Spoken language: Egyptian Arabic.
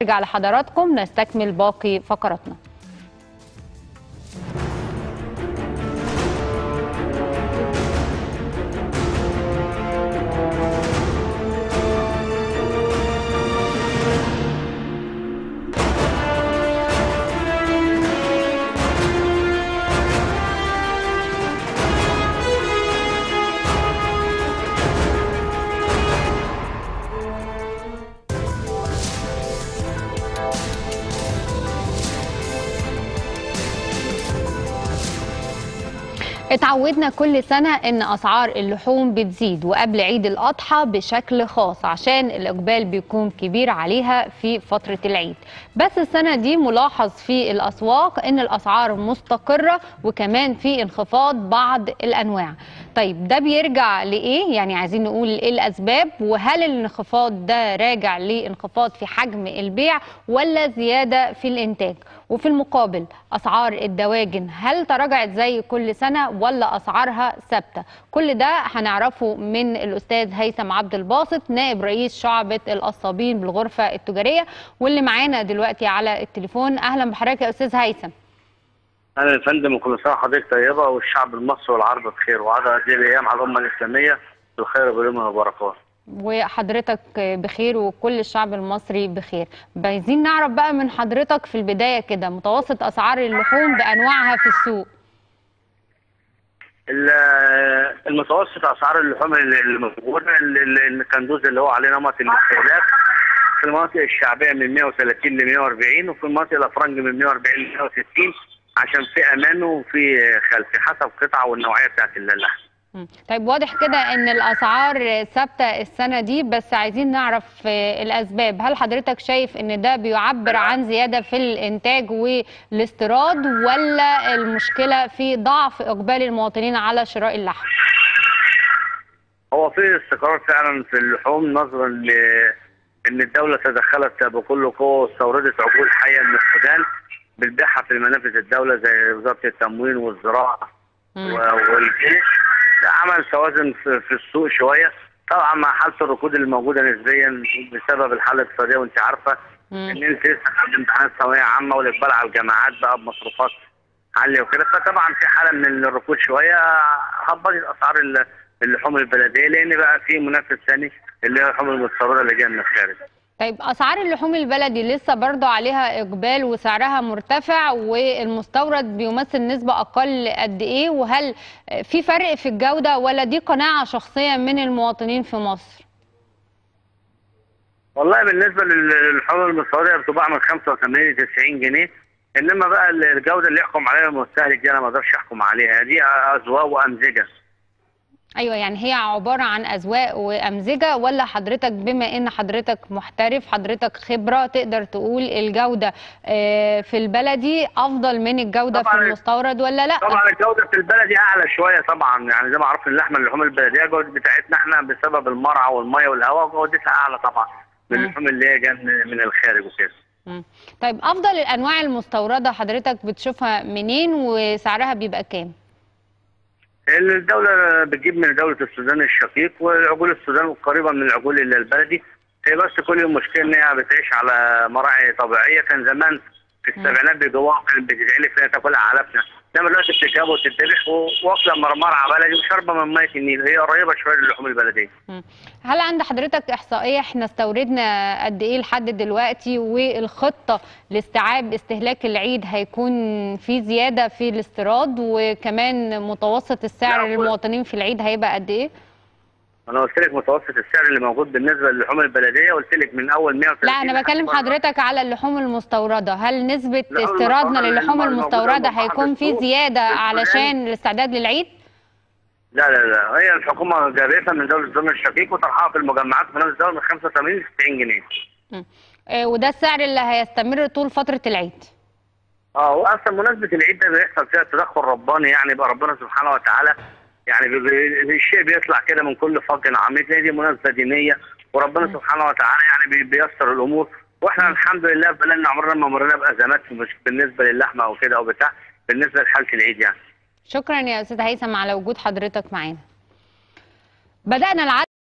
نرجع لحضراتكم نستكمل باقي فقراتنا اتعودنا كل سنة ان اسعار اللحوم بتزيد وقبل عيد الاضحى بشكل خاص عشان الاقبال بيكون كبير عليها في فترة العيد بس السنة دي ملاحظ في الاسواق ان الاسعار مستقرة وكمان في انخفاض بعض الانواع طيب ده بيرجع لايه يعني عايزين نقول ايه الاسباب وهل الانخفاض ده راجع لانخفاض في حجم البيع ولا زيادة في الانتاج وفي المقابل اسعار الدواجن هل تراجعت زي كل سنه ولا اسعارها ثابته كل ده هنعرفه من الاستاذ هيثم عبد الباسط نائب رئيس شعبه القصابين بالغرفه التجاريه واللي معانا دلوقتي على التليفون اهلا بحضرتك يا استاذ هيثم اهلا يا فندم وكل سنه وحضرتك طيبه والشعب المصري والعرب بخير وعلى هذه الايام على الامه الاسلاميه بالخير واليمن والبركات وحضرتك بخير وكل الشعب المصري بخير عايزين نعرف بقى من حضرتك في البدايه كده متوسط اسعار اللحوم بانواعها في السوق المتوسط اسعار اللحوم اللي موجوده الكندوز اللي هو عليه نمط الاستهلاك في المناطق الشعبيه من 130 ل 140 وفي المناطق الافرنج من 140 ل 160 عشان في امان وفي خلفي حسب القطعه والنوعيه بتاعت اللحم طيب واضح كده ان الاسعار ثابته السنه دي بس عايزين نعرف الاسباب هل حضرتك شايف ان ده بيعبر عن زياده في الانتاج والاستيراد ولا المشكله في ضعف اقبال المواطنين على شراء اللحم هو في استقرار فعلا في اللحوم نظرا ل ان الدوله تدخلت بكل قوه واستوردت عجول حيه من السودان بتبيعها في منافذ الدوله زي وزاره التموين والزراعه والجيش ده عمل توازن في السوق شويه طبعا مع حاله الركود اللي موجوده نسبيا بسبب الحاله الاقتصاديه وانت عارفه ان انت لسه قبل امتحانات ثانويه عامه والاقبال على الجامعات بقى بمصروفات عاليه وكده فطبعا في حاله من الركود شويه هبطت اسعار اللحوم البلديه لان بقى في منافس ثاني اللي هي اللحوم المستورده اللي جايه من الخارج. طيب اسعار اللحوم البلدي لسه برضه عليها اقبال وسعرها مرتفع والمستورد بيمثل نسبه اقل قد ايه وهل في فرق في الجوده ولا دي قناعه شخصيه من المواطنين في مصر؟ والله بالنسبه للحوم المستورده بتباع من 85 ل 90 جنيه انما بقى الجوده اللي يحكم عليها المستهلك دي انا ما اقدرش احكم عليها دي اذواق وامزجه. ايوه يعني هي عباره عن اذواق وامزجه ولا حضرتك بما ان حضرتك محترف حضرتك خبره تقدر تقول الجوده في البلدي افضل من الجوده في المستورد ولا لا؟ طبعا الجوده في البلدي اعلى شويه طبعا يعني زي ما عرفنا اللحمه اللحوم البلديه الجوده بتاعتنا احنا بسبب المرعى والميه والهواء جودتها اعلى طبعا من اللحوم اللي هي جايه من الخارج وكده. طيب افضل الانواع المستورده حضرتك بتشوفها منين وسعرها بيبقى كام؟ الدولة بتجيب من دولة السودان الشقيق والعجول السودان قريبة من العجول اللي البلدي هي بس كل المشكلة إن هي بتعيش على مراعي طبيعية كان زمان في السبعينات بيجوها كانت بتتعلف فيها تاكلها علفنا إنما دلوقتي بتتجاب وتتذبح واكلة مرمرة بلدي وشاربة من مية النيل هي قريبة شوية للحوم البلدية. هل عند حضرتك إحصائية إحنا استوردنا قد إيه لحد دلوقتي والخطة لاستيعاب استهلاك العيد هيكون في زيادة في الاستيراد وكمان متوسط السعر للمواطنين في العيد هيبقى قد إيه؟ انا قلت لك متوسط السعر اللي موجود بالنسبه للحوم البلديه قلت لك من اول 130 لا انا بكلم حضرتك على اللحوم المستورده هل نسبه استيرادنا للحوم المستورده هيكون في زياده علشان الاستعداد للعيد لا لا لا هي الحكومه جابتها من دوله السودان الشقيق وطرحها في المجمعات في نفس الدوله من 85 ل 90 جنيه م. وده السعر اللي هيستمر طول فتره العيد اه واصلا مناسبه العيد ده بيحصل فيها تدخل رباني يعني بقى ربنا سبحانه وتعالى يعني الشيء بيطلع كده من كل فج عميق دي مناسبه دينيه وربنا سبحانه وتعالى يعني بييسر الامور واحنا الحمد لله بلنا عمرنا ما مرينا بازمات مش بالنسبه للحمه او كده او بتاع بالنسبه لحاله العيد يعني. شكرا يا استاذ هيثم على وجود حضرتك معانا. بدانا العد